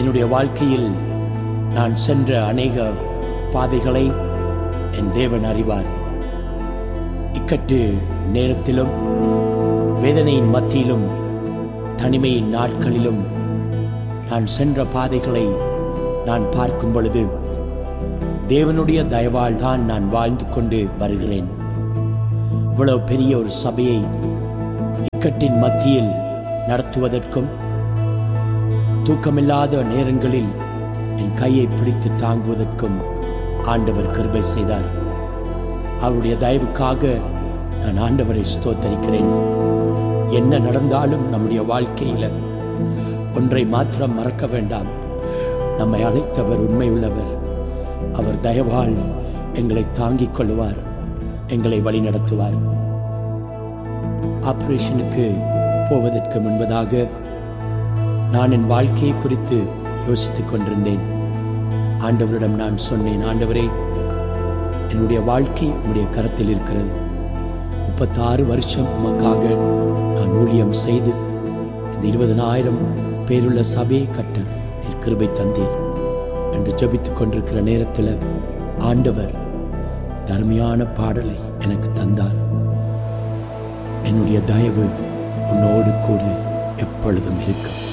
என்னுடைய வாழ்க்கையில் நான் சென்ற அநேக பாதைகளை என் தேவன் அறிவார் இக்கட்டு நேரத்திலும் வேதனையின் மத்தியிலும் தனிமையின் நாட்களிலும் நான் சென்ற பாதைகளை நான் பார்க்கும் பொழுது தேவனுடைய தயவால் தான் நான் வாழ்ந்து கொண்டு வருகிறேன் இவ்வளவு பெரிய ஒரு சபையை இக்கட்டின் மத்தியில் நடத்துவதற்கும் தூக்கமில்லாத நேரங்களில் என் கையை பிடித்து தாங்குவதற்கும் ஆண்டவர் கிருபை செய்தார் அவருடைய தயவுக்காக நான் ஆண்டவரை ஸ்தோத்தரிக்கிறேன் என்ன நடந்தாலும் நம்முடைய வாழ்க்கையில ஒன்றை மாத்திரம் மறக்க வேண்டாம் நம்மை அழைத்தவர் உண்மையுள்ளவர் அவர் தயவால் எங்களை தாங்கிக் கொள்வார் எங்களை வழிநடத்துவார் ஆபரேஷனுக்கு போவதற்கு முன்பதாக நான் என் வாழ்க்கையை குறித்து யோசித்துக் கொண்டிருந்தேன் ஆண்டவரிடம் நான் சொன்னேன் ஆண்டவரே என்னுடைய வாழ்க்கை உம்முடைய கரத்தில் இருக்கிறது முப்பத்தாறு வருஷம் உமக்காக நான் ஊழியம் செய்து இந்த இருபதனாயிரம் பேருள்ள சபையை கட்ட நீர் கிருபை தந்தீர் என்று ஜெபித்துக் கொண்டிருக்கிற நேரத்தில் ஆண்டவர் தர்மையான பாடலை எனக்கு தந்தார் என்னுடைய தயவு உன்னோடு கூட எப்பொழுதும் இருக்கும்